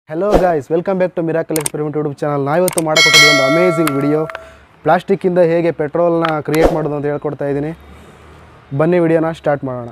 hello guys welcome back to miracle experiment YouTube channel ನಾವಿವತ್ತು ಮಾಡಕೊಟ್ಟಿದ್ದೀವಿ ಒಂದು ಅಮೇಝಿಂಗ್ ವಿಡಿಯೋ ಪ್ಲಾಸ್ಟಿಕ್ಕಿಂದ ಹೇಗೆ ಪೆಟ್ರೋಲ್ನ ಕ್ರಿಯೇಟ್ ಮಾಡೋದು ಅಂತ ಹೇಳ್ಕೊಡ್ತಾ ಇದ್ದೀನಿ ಬನ್ನಿ ವಿಡಿಯೋನ ಸ್ಟಾರ್ಟ್ ಮಾಡೋಣ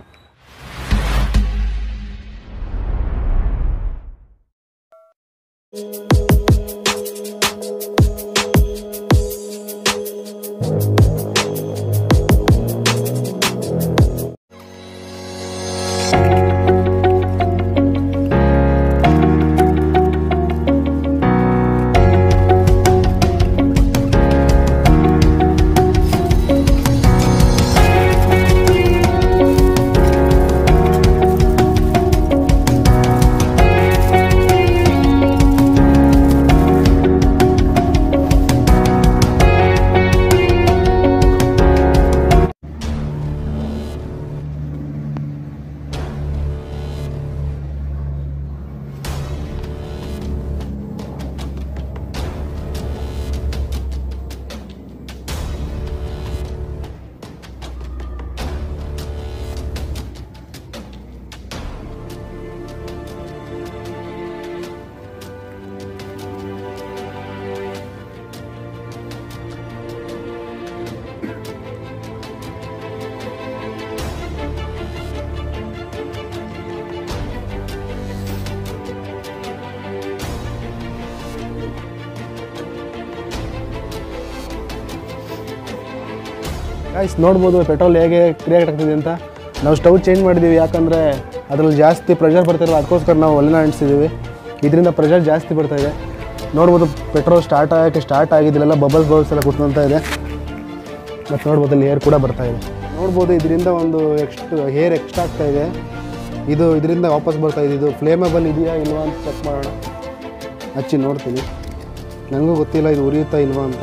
ಗಾಯ್ಸ್ ನೋಡ್ಬೋದು ಪೆಟ್ರೋಲ್ ಹೇಗೆ ಕ್ರಿಯೇಟ್ ಆಗ್ತಿದೆ ಅಂತ ನಾವು ಸ್ಟವ್ ಚೇಂಜ್ ಮಾಡಿದ್ದೀವಿ ಯಾಕಂದರೆ ಅದರಲ್ಲಿ ಜಾಸ್ತಿ ಪ್ರೆಷರ್ ಬರ್ತಿರಲ್ಲ ಅದಕ್ಕೋಸ್ಕರ ನಾವು ಒಲೆನ ಅಂಟಿಸಿದ್ದೀವಿ ಇದರಿಂದ ಪ್ರೆಷರ್ ಜಾಸ್ತಿ ಬರ್ತಾ ಇದೆ ನೋಡ್ಬೋದು ಪೆಟ್ರೋಲ್ ಸ್ಟಾರ್ಟ್ ಆಗೋಕ್ಕೆ ಸ್ಟಾರ್ಟ್ ಆಗಿದ್ದಿಲ್ಲ ಬಬಲ್ಸ್ ಬಬಲ್ಸ್ ಎಲ್ಲ ಕುತ್ಕೊತಾ ಇದೆ ಮತ್ತು ನೋಡ್ಬೋದು ಅಲ್ಲಿ ಏರ್ ಕೂಡ ಬರ್ತಾ ಇದೆ ನೋಡ್ಬೋದು ಇದರಿಂದ ಒಂದು ಎಕ್ಸ್ಟ್ ಹೇರ್ ಎಕ್ಸ್ಟ್ರಾ ಆಗ್ತಾ ಇದೆ ಇದು ಇದರಿಂದ ವಾಪಸ್ ಬರ್ತಾ ಇದೆ ಇದು ಫ್ಲೇಮಬಲ್ ಇದೆಯಾ ಇಲ್ವಾ ಅಂತ ಚೆಕ್ ಮಾಡೋಣ ಹಚ್ಚಿ ನೋಡ್ತೀನಿ ನನಗೂ ಗೊತ್ತಿಲ್ಲ ಇದು ಉರಿಯುತ್ತಾ ಇಲ್ವಾ ಅಂತ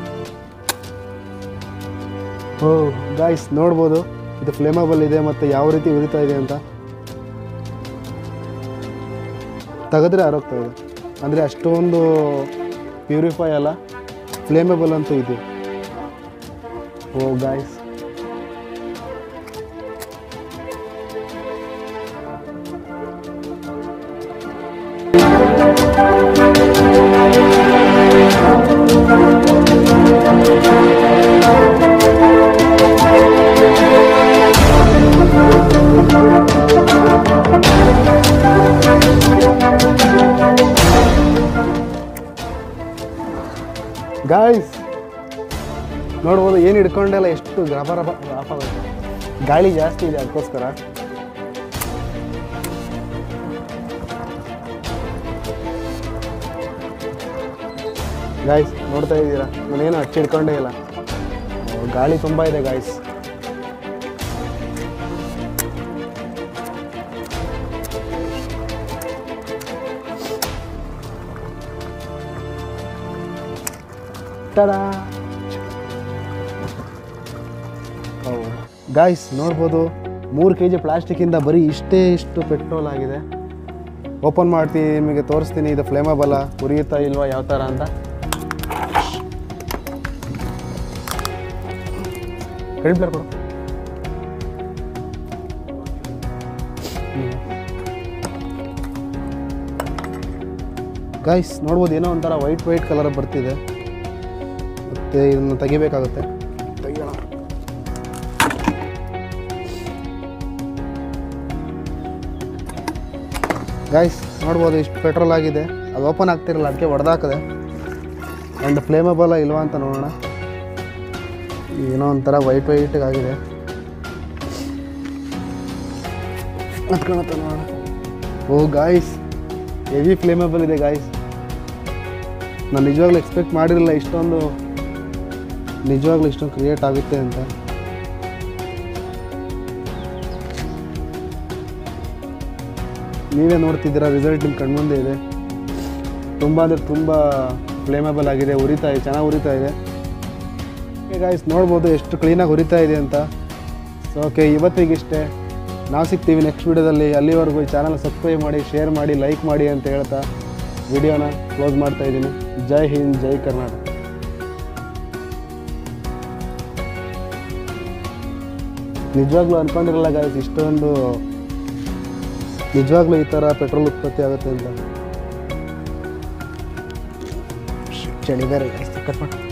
ಓ ಗಾಯ್ಸ್ ನೋಡ್ಬೋದು ಇದು ಫ್ಲೇಮಬಲ್ ಇದೆ ಮತ್ತು ಯಾವ ರೀತಿ ಉರಿತಾ ಇದೆ ಅಂತ ತೆಗೆದ್ರೆ ಆರೋಗ್ತಾ ಇದೆ ಅಂದರೆ ಅಷ್ಟೊಂದು ಪ್ಯೂರಿಫೈ ಅಲ್ಲ ಫ್ಲೇಮಬಲ್ ಅಂತೂ ಇದೆ ಓ ಗಾಯ್ಸ್ ಗಾಯ್ಸ್ ನೋಡ್ಬೋದು ಏನು ಹಿಡ್ಕೊಂಡೆಲ್ಲ ಎಷ್ಟು ರಬ ರಬ ಆಫ್ ಆಗುತ್ತೆ ಗಾಳಿ ಜಾಸ್ತಿ ಇದೆ ಅದಕ್ಕೋಸ್ಕರ ಗಾಯ್ಸ್ ನೋಡ್ತಾ ಇದ್ದೀರಾ ನಾನೇನು ಹಚ್ಚಿ ಹಿಡ್ಕೊಂಡೇ ಇಲ್ಲ ಓ, ಗಾಳಿ ತುಂಬ ಇದೆ ಗಾಯ್ಸ್ ಟಡಾ ಗಾಯ್ಸ್ ನೋಡ್ಬೋದು ಮೂರು ಕೆ ಜಿ ಪ್ಲಾಸ್ಟಿಕ್ಕಿಂದ ಬರೀ ಇಷ್ಟೇ ಇಷ್ಟು ಪೆಟ್ರೋಲ್ ಆಗಿದೆ ಓಪನ್ ಮಾಡ್ತೀನಿ ನಿಮಗೆ ತೋರಿಸ್ತೀನಿ ಇದು ಫ್ಲೇಮಬಲ್ಲ ಉರಿಯುತ್ತಾ ಇಲ್ವಾ ಯಾವ ಥರ ಅಂತ ಕಡಿಮೆ ಕೊಡು ಗಾಯ್ಸ್ ನೋಡ್ಬೋದು ಏನೋ ಒಂಥರ ವೈಟ್ ವೈಟ್ ಕಲರ್ ಬರ್ತಿದೆ ಮತ್ತು ಇದನ್ನು ತೆಗಿಬೇಕಾಗುತ್ತೆ ತೆಗಿಯೋಣ ಗಾಯ್ಸ್ ನೋಡ್ಬೋದು ಇಷ್ಟು ಪೆಟ್ರೋಲ್ ಆಗಿದೆ ಅದು ಓಪನ್ ಆಗ್ತಿರಲ್ಲ ಅದಕ್ಕೆ ಹೊಡೆದಾಕದೆ ಆ್ಯಂಡ್ ಫ್ಲೇಮಬಲ್ಲ ಇಲ್ವಾ ಅಂತ ನೋಡೋಣ ಏನೋ ಒಂಥರ ವೈಟ್ ವೈಟ್ ಆಗಿದೆ ಹತ್ಕೊಳತ್ತ ನೋಡೋಣ ಓ ಗಾಯ್ಸ್ ಹೆವಿ ಫ್ಲೇಮಬಲ್ ಇದೆ ಗಾಯ್ಸ್ ನಾನು ನಿಜವಾಗ್ಲೂ ಎಕ್ಸ್ಪೆಕ್ಟ್ ಮಾಡಿರಲಿಲ್ಲ ಇಷ್ಟೊಂದು ನಿಜವಾಗ್ಲೂ ಇಷ್ಟೊಂದು ಕ್ರಿಯೇಟ್ ಆಗುತ್ತೆ ಅಂತ ನೀವೇ ನೋಡ್ತಿದ್ದೀರಾ ರಿಸಲ್ಟ್ ನಿಮ್ಮ ಕಣ್ಮುಂದೆ ಇದೆ ತುಂಬ ಅಂದರೆ ತುಂಬ ಫ್ಲೇಮಬಲ್ ಆಗಿದೆ ಉರಿತಾ ಇದೆ ಚೆನ್ನಾಗಿ ಉರಿತಾ ಇದೆ ಗಾಯ್ಸ್ ನೋಡ್ಬೋದು ಎಷ್ಟು ಕ್ಲೀನಾಗಿ ಉರಿತಾ ಇದೆ ಅಂತ ಸೊ ಓಕೆ ಇವತ್ತಿಗಿಷ್ಟೇ ನಾವು ಸಿಗ್ತೀವಿ ನೆಕ್ಸ್ಟ್ ವೀಡಿಯೋದಲ್ಲಿ ಅಲ್ಲಿವರೆಗೂ ಈ ಚಾನಲ್ ಸಬ್ಸ್ಕ್ರೈಬ್ ಮಾಡಿ ಶೇರ್ ಮಾಡಿ ಲೈಕ್ ಮಾಡಿ ಅಂತ ಹೇಳ್ತಾ ವಿಡಿಯೋನ ಕ್ಲೋಸ್ ಮಾಡ್ತಾ ಇದ್ದೀನಿ ಜೈ ಹಿಂದ್ ಜೈ ಕರ್ನಾಟಕ ನಿಜವಾಗ್ಲೂ ಅನ್ಕೊಂಡಿರಲ್ಲ ಗಾಯ್ಸ್ ಇಷ್ಟೊಂದು ನಿಜವಾಗ್ಲೂ ಈ ಥರ ಪೆಟ್ರೋಲ್ ಉತ್ಪತ್ತಿ ಆಗುತ್ತೆ ಅಂತ ಚಳಿ ಬೇರೆ ಜಾಸ್ತಿ ಕಟ್ ಮಾಡಿ